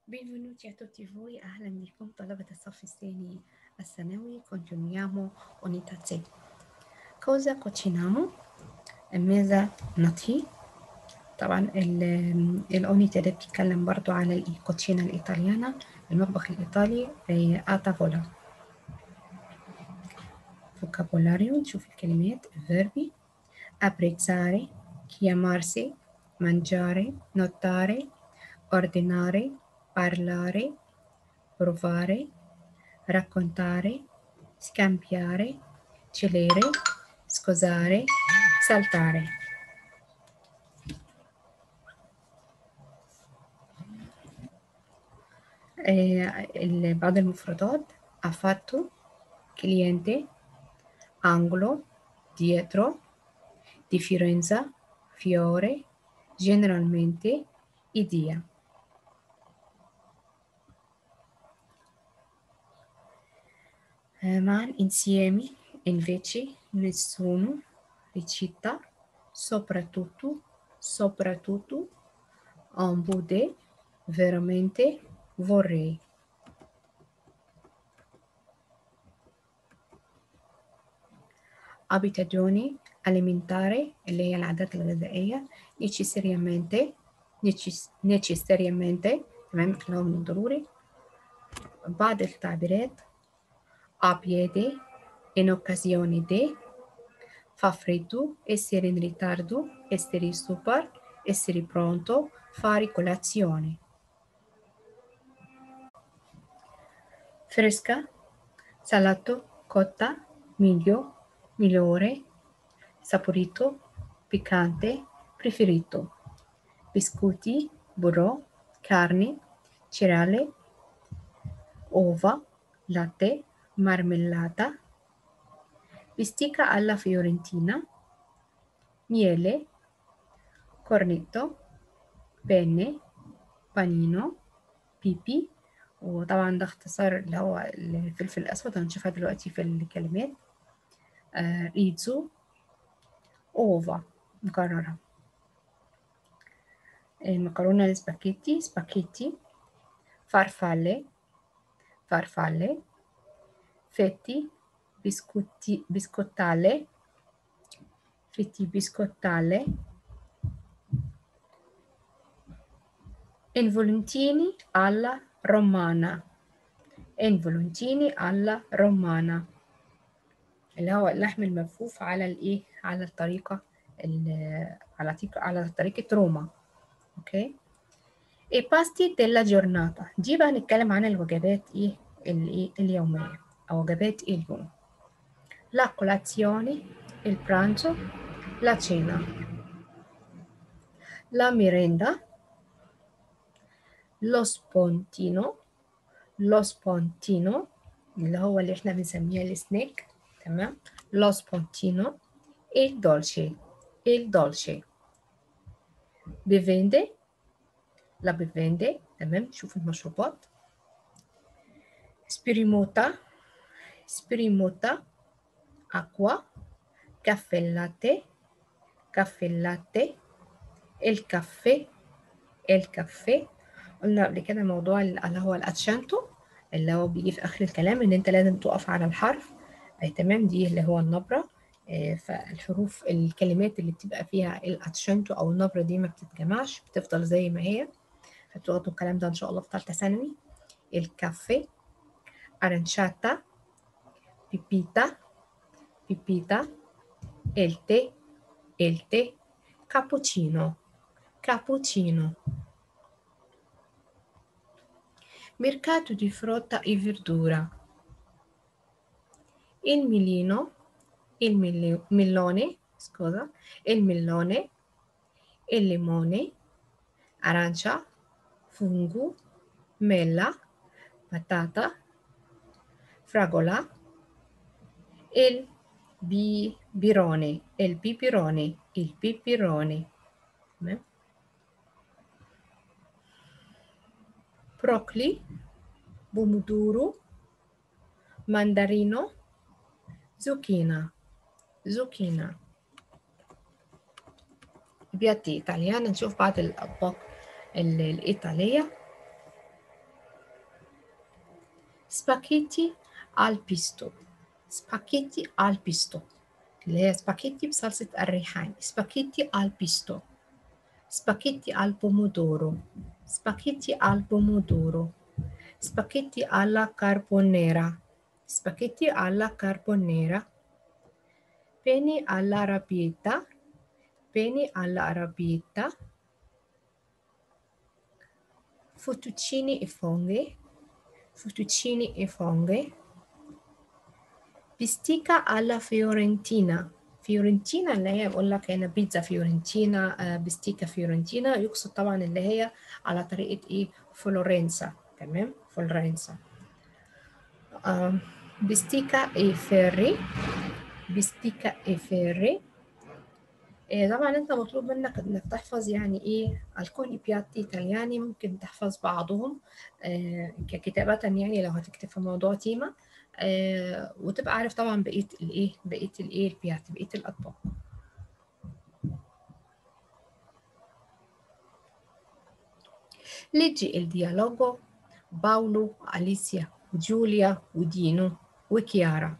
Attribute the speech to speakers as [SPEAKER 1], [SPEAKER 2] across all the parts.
[SPEAKER 1] Benvenuti a tutti voi أهلا بكم طلبة الصف الثاني الثانوي continuiamo unità C cosa cuciniamo ماذا نطهي طبعا الأونيتا ده بتتكلم برضو على الكوتشينا الإيطاليانا المطبخ الإيطالي a tavola vocabolario نشوف الكلمات verbi apprezzare chiamarsi mangiare notare ordinare parlare provare raccontare scambiare celere scusare saltare آه، بعض المفردات affatto cliente angolo dietro differenza fiore generalmente idea معا insieme invece nessuno recita soprattutto soprattutto un bude veramente vorrei abitudini alimentare اللي هي العادات الغذائية necessariamente necessariamente تمام اللي هو من الضروري بعض التعبيرات a piedi in occasione di fa freddo, essere in ritardo, essere super, essere pronto, fare colazione. Fresca, salato, cotta, miglio, migliore, saporito, piccante, preferito. Biscotti, burro, carne, cereale, uova, latte, marmellata, bistica alla fiorentina, miele, cornetto, penne, بانينو بيبي وطبعا ده اختصار اللي هو الفلفل الأسود هنشوفها دلوقتي في الكلمات آه ريتزو أوفا مكررة المكرونة السباكيتي سباكيتي farfalle farfalle fetti biscotti biscottale fetti biscottale involuntini alla romana involuntini alla romana اللي هو اللحم الملفوف على الايه على الطريقه على على طريقه روما اوكي اي باستي ديلا جورناتا دي بقى هنتكلم عن الوجبات ايه الايه اليوميه او وجبات اليوم la colazione il pranzo la cena la merenda lo spontino lo spontino اللي هو اللي احنا بنسميها السناك تمام lo spontino il dolce il dolce bevende la bevende تمام شوف المشروبات sprimota sprimota acqua caffè latte caffè latte الكافيه الكافيه قلنا قبل كده موضوع اللي هو الاتشانتو اللي هو بيجي في اخر الكلام ان انت لازم تقف على الحرف أي تمام دي اللي هو النبره فالحروف الكلمات اللي بتبقى فيها الاتشنتو او النبره دي ما بتتجمعش بتفضل زي ما هي هتاخدوا الكلام ده ان شاء الله في ثالثه ثانوي الكافيه aranciata pipita pipita il tè il tè cappuccino cappuccino mercato di frutta e verdura il milino il millone scusa il millone il limone arancia fungo mela patata fragola il bibirone il pipirone il pipirone broccoli pomodoro mandarino zucchina zucchina بياتي إيطاليانا نشوف بعض الأطباق الإيطالية سباكيتي البيستو سباكيتي البيستو اللي هي سباكيتي بصلصة الريحان سباكيتي البيستو سباكيتي البومودورو سباكيتي البومودورو سباكيتي alla carbonera spaghetti alla carbonera peni all'arrabbiata peni all'arrabbiata fettuccini e funghi fettuccini e funghi بستيكا alla fiorentina فيورنتينا اللي هي بقول لك هنا بيتزا فيورنتينا آه، بستيكا فيورنتينا يقصد طبعا اللي هي على طريقة ايه فلورنسا تمام فلورنسا آه، بستيكا اي فيري بستيكا اي فيري إيه طبعا انت مطلوب منك انك تحفظ يعني ايه الكوني بياتي ايطالياني ممكن تحفظ بعضهم آه ككتابة يعني لو هتكتب في موضوع تيمة آه وتبقى عارف طبعا بقيه الايه بقيه الايه البيات بقيه الاطباق leggi il dialogo Paolo, Alicia, Giulia, Udino e Chiara.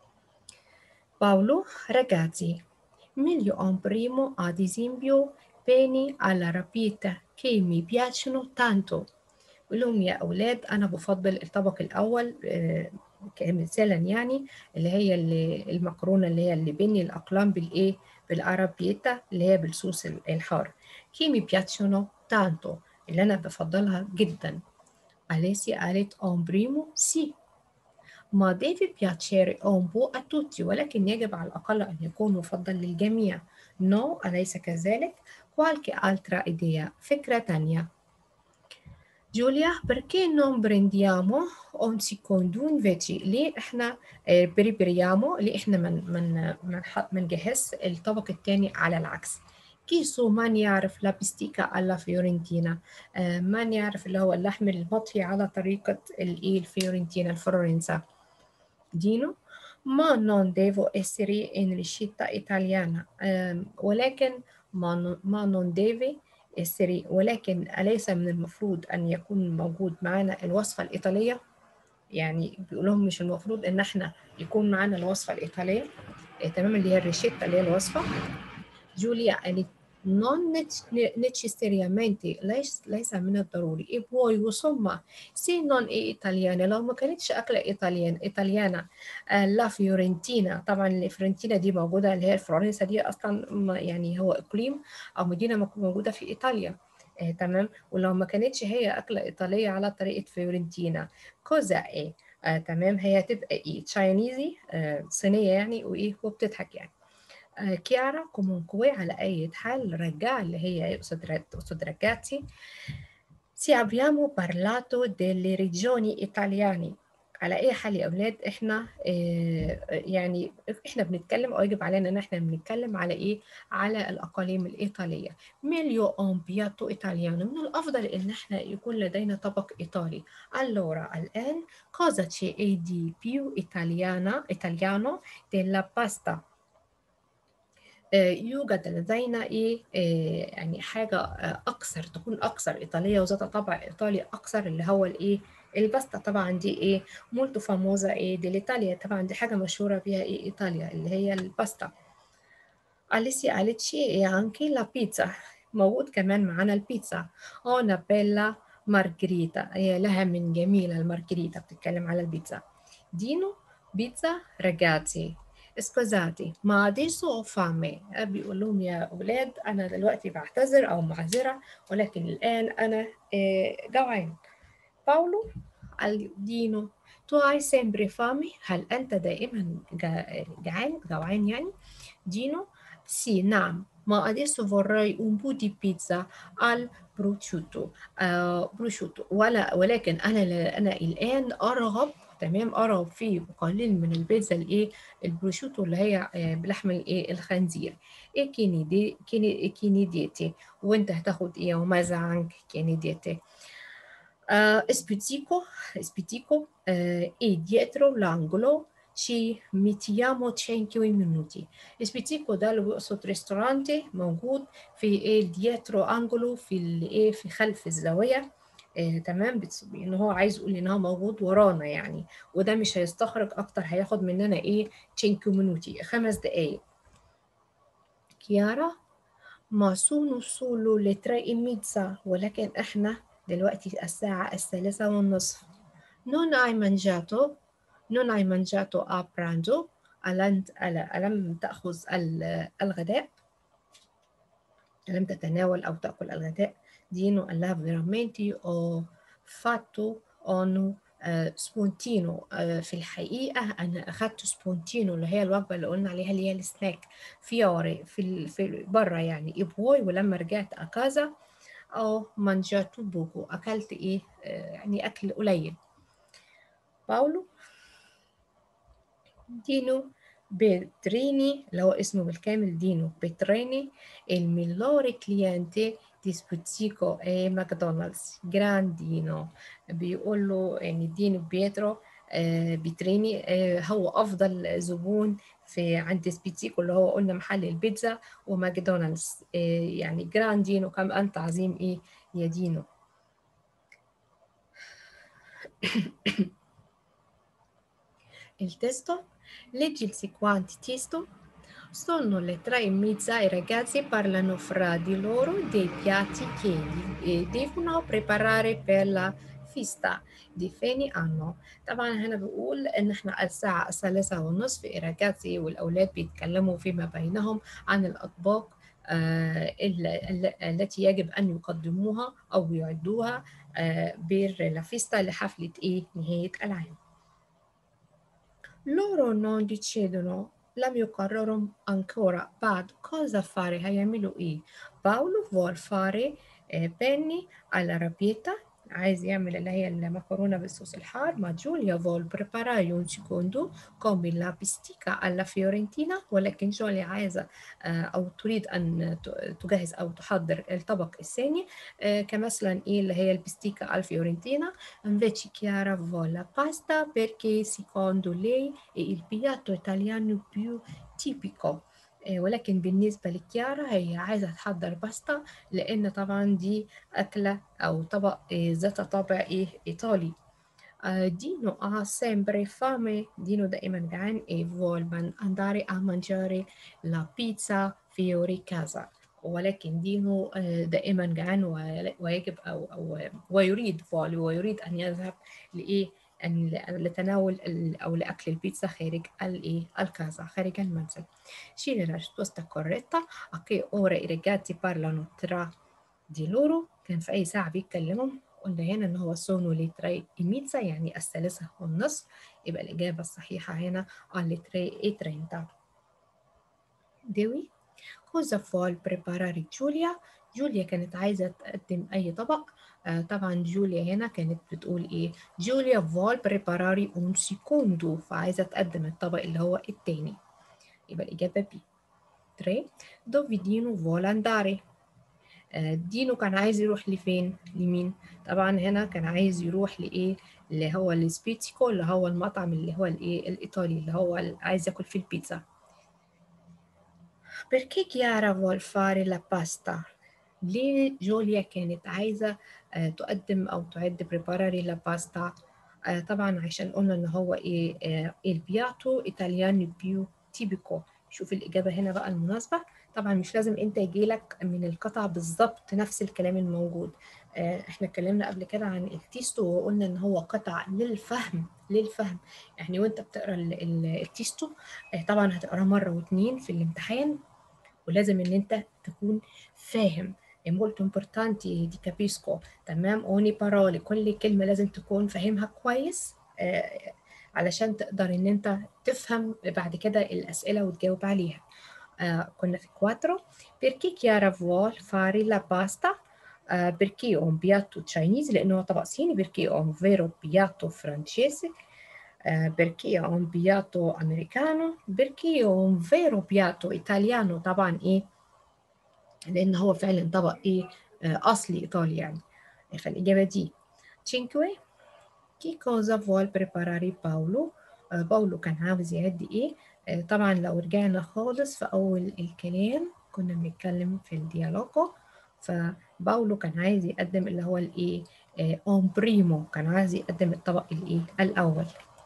[SPEAKER 1] Paolo, ragazzi, meglio un primo ad esempio peni alla rapita che mi piacciono tanto. بقول لهم يا أولاد أنا بفضل الطبق الأول آه، كمثالا يعني اللي هي اللي المكرونه اللي هي اللي بني الاقلام بالايه بالارابيتا اللي هي بالصوص الحار كيمي بياتشونو تانتو اللي انا بفضلها جدا أليسي قالت اون بريمو سي ما ديفي بياتشيري اون بو اتوتي ولكن يجب على الأقل أن يكون مفضل للجميع نو no, أليس كذلك qualche altra idea فكرة تانية Giulia, perché non prendiamo un secondo invece ليه احنا بريبريامو ليه احنا من من من منجهز الطبق الثاني على العكس كيسو من يعرف لا بستيكا alla فيورنتينا من يعرف اللي هو اللحم المطهي على طريقة الايه الفيورنتينا الفلورنسا دينو ما non devo essere in riuscita italiana ولكن ما ما non deve السري ولكن أليس من المفروض أن يكون موجود معنا الوصفة الإيطالية يعني بيقول لهم مش المفروض إن إحنا يكون معانا الوصفة الإيطالية إيه تمام اللي هي الريشيتا اللي هي الوصفة جوليا قالت non necessariamente ليس ليس من الضروري e poi وثم se non è italiana لو ما كانتش أكلة إيطاليان إيطاليانا لا فيورنتينا طبعا الفيورنتينا دي موجودة اللي هي فلورنسا دي أصلا يعني هو إقليم أو مدينة موجودة في إيطاليا آه تمام ولو ما كانتش هي أكلة إيطالية على طريقة فيورنتينا كوزا إيه آه تمام هي هتبقى إيه تشاينيزي آه صينية يعني وإيه وبتضحك يعني كيارا comunque على أي حال رجع اللي هي يقصد رجعتي si abbiamo parlato delle regioni italiane على أي حال يا أولاد إحنا يعني إحنا بنتكلم أو يجب علينا إن إحنا بنتكلم على إيه؟ على الأقاليم الإيطالية. ميليو أون بياتو إيطاليانو من الأفضل إن إحنا يكون لدينا طبق إيطالي. allora الآن cosa c'è di più italiana italiano della pasta؟ يوجد لدينا ايه يعني حاجه اكثر تكون اكثر ايطاليه وذات طابع ايطالي اكثر اللي هو الايه الباستا طبعا دي ايه مولتو فاموزا ايه دي ايطاليا طبعا دي حاجه مشهوره بيها ايه ايطاليا اللي هي الباستا أليسي قالت شيء إيه anche لا بيتزا موجود كمان معانا البيتزا أونا بيلا مارجريتا هي لها من جميلة المارجريتا بتتكلم على البيتزا دينو بيتزا رجاتي اسكوزاتي ما adesso ho fame بيقول لهم يا أولاد أنا دلوقتي بعتذر أو معذرة ولكن الآن أنا جوعان باولو دينو تو hai sempre fame هل أنت دائما جعان جوعان يعني دينو سي نعم ما adesso vorrei un po' di pizza al prosciutto آه prosciutto ولا ولكن أنا أنا الآن أرغب تمام أرى في قليل من البيتزا الإيه البروشوتو اللي هي بلحم الإيه الخنزير إيه كينيدي كيني كينيديتي وأنت هتاخد إيه وماذا عنك كينيديتي Uh, spizzico, spizzico uh, e dietro l'angolo ci mettiamo 5 minuti. spizzico ده اللي بيقصد ريستورانتي موجود في ايه dietro angolo في الايه في خلف الزاوية آه تمام ان هو عايز يقول ان هو موجود ورانا يعني وده مش هيستخرج اكتر هياخد مننا ايه 5 minuti خمس دقايق كيارا ما sono solo le tre e mezza ولكن احنا دلوقتي الساعة الثالثة والنصف non hai mangiato non hai mangiato a pranzo ألم ألم تأخذ الغداء ألم تتناول أو تأكل الغداء دينو قال لها veramente ho fatto un سبونتينو في الحقيقة أنا أخدت سبونتينو اللي هي الوجبة اللي قلنا عليها اللي هي السناك فيوري في في بره يعني إبوي ولما رجعت أكازا أو مانجاتو بوكو أكلت إيه يعني أكل قليل باولو دينو بتريني اللي هو اسمه بالكامل دينو بتريني الميلوري كليانتي دي سبوتيكو اي ماكدونالدز جراندينو بيقول له يعني دينو بيترو آه بتريني آه هو افضل زبون في عند سبيتيكو اللي هو قلنا محل البيتزا وماكدونالدز آه يعني جراندينو كم انت عظيم ايه يا دينو il testo leggi il seguente testo sono le tre e mezza i ragazzi parlano fra di loro dei piatti che devono preparare per la فيستا دي فاني عنه طبعا هنا بقول ان احنا الساعة الثالثة والنصف الرجاتي والاولاد بيتكلموا فيما بينهم عن الاطباق آه التي يجب ان يقدموها او يعدوها آه بير لافيستا لحفلة ايه نهاية العام loro non decidono لم يقرروا ancora بعد cosa fare هيعملوا ايه باولو vuol fare بني alla rabbietta عايز يعمل اللي هي المكرونة بالصوص الحار ما جوليا vuol preparare un secondo come la bistica alla fiorentina ولكن جوليا عايزة أو تريد أن تجهز أو تحضر الطبق الثاني كمثلا إيه اللي هي البستيكا الفيورنتينا invece Chiara vuole la pasta perché secondo lei è il piatto italiano più tipico ولكن بالنسبة لكيارا هي عايزة تحضر باستا لأن طبعا دي أكلة أو طبق ذات طابع إيه إيطالي Dino ha sempre fame, Dino دائما جعان e vuole andare a mangiare la pizza fuori casa ولكن دينو دائما جعان ويجب أو, أو ويريد فعل ويريد أن يذهب لإيه أن لتناول أو لأكل البيتزا خارج الإيه الكازا خارج المنزل Sceglie la risposta corretta a che ora i ragazzi parlano tra di loro كان في أي ساعة بيتكلموا قلنا هنا إن هو sono le tre e mezza يعني الثالثة والنصف يبقى الإجابة الصحيحة هنا alle tre e trenta Dewi cosa vuol preparare Giulia جوليا كانت عايزة تقدم أي طبق آه طبعا جوليا هنا كانت بتقول إيه جوليا فول بريباراري أون سيكوندو فعايزة تقدم الطبق اللي هو التاني يبقى الإجابة بي 3 دوفي دينو فول أنداري آه دينو كان عايز يروح لفين لمين طبعا هنا كان عايز يروح لإيه اللي هو السبيتسيكو اللي هو المطعم اللي هو الإيه الإيطالي اللي هو عايز ياكل فيه البيتزا Perché Chiara vuol fare la pasta? ليه جوليا كانت عايزة تقدم أو تعد بريباراري لا باستا طبعا عشان قلنا إن هو إيه البياتو إيطالياني بيو تيبيكو شوف الإجابة هنا بقى المناسبة طبعا مش لازم أنت يجيلك من القطع بالظبط نفس الكلام الموجود احنا اتكلمنا قبل كده عن التيستو وقلنا ان هو قطع للفهم للفهم يعني وانت بتقرا التيستو طبعا هتقراه مره واتنين في الامتحان ولازم ان انت تكون فاهم è molto importante di capisco تمام ogni parole كل كلمة لازم تكون فاهمها كويس آه علشان تقدر ان انت تفهم بعد كده الأسئلة وتجاوب عليها آه كنا في 4 perché Chiara vuol fare la pasta آه perché ho un piatto chinese لأنه هو طبق صيني perché ho un vero piatto francese Uh, perché ho un piatto americano perché ho un vero piatto italiano طبعا ايه لان هو فعلا طبق ايه uh, اصلي ايطالي يعني فالاجابه دي 5 che cosa vuol preparare باولو uh, باولو كان عاوز يعد ايه طبعا لو رجعنا خالص في اول الكلام كنا بنتكلم في الديالوجو فباولو كان عايز يقدم اللي هو الايه اون بريمو كان عايز يقدم الطبق الايه الاول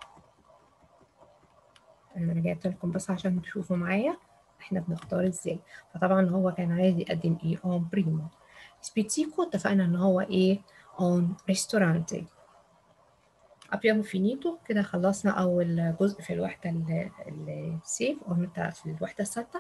[SPEAKER 1] انا رجعت لكم بس عشان تشوفوا معايا احنا بنختار ازاي فطبعا هو كان عايز يقدم ايه اون بريمو سبيتيكو اتفقنا ان هو ايه اون ريستورانتي abbiamo finito كده خلصنا أول جزء في الوحدة السيف أو في الوحدة الثالثة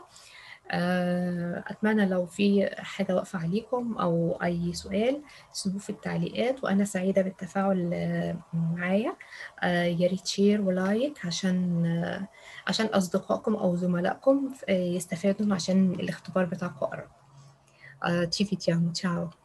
[SPEAKER 1] أتمنى لو في حاجة واقفة عليكم أو أي سؤال تسيبوه في التعليقات وأنا سعيدة بالتفاعل معايا يا ريت شير ولايك عشان عشان أصدقائكم أو زملائكم يستفادوا عشان الاختبار بتاعكم قرب. Ci vediamo, ciao.